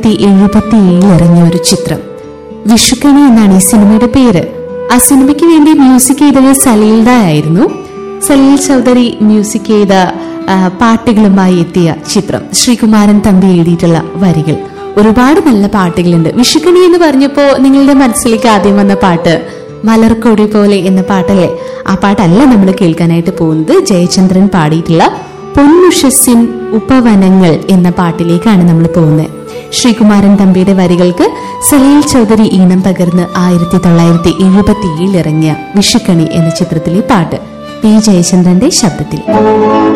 തൊള്ളായിരത്തി എഴുപത്തി ഏഴിൽ ഇറങ്ങിയ ഒരു ചിത്രം വിഷുക്കണി എന്നാണ് ഈ സിനിമയുടെ പേര് ആ സിനിമയ്ക്ക് വേണ്ടി മ്യൂസിക് ചെയ്തത് സലീൽദ ആയിരുന്നു സലീൽ ചൗധരി മ്യൂസിക് ചെയ്ത ആ, പാട്ടുകളുമായി എത്തിയ ചിത്രം ശ്രീകുമാരൻ തമ്പി എഴുതിയിട്ടുള്ള വരികൾ ഒരുപാട് നല്ല പാട്ടുകളുണ്ട് വിഷുക്കണി എന്ന് പറഞ്ഞപ്പോ നിങ്ങളുടെ മനസ്സിലേക്ക് ആദ്യം വന്ന പാട്ട് മലർക്കൊടി പോലെ എന്ന പാട്ടല്ലേ ആ പാട്ടല്ല നമ്മൾ കേൾക്കാനായിട്ട് പോകുന്നത് ജയചന്ദ്രൻ പാടിയിട്ടുള്ള പൊന്നുഷസിൻ ഉപവനങ്ങൾ എന്ന പാട്ടിലേക്കാണ് നമ്മൾ പോകുന്നത് ശ്രീകുമാരൻ തമ്പിയുടെ വരികൾക്ക് സലീൽ ചൗധരി ഈണം പകർന്ന് ആയിരത്തി തൊള്ളായിരത്തി എഴുപത്തി ഇറങ്ങിയ വിഷുക്കണി എന്ന ചിത്രത്തിലെ പാട്ട് പി ജയചന്ദ്രന്റെ ശബ്ദത്തിൽ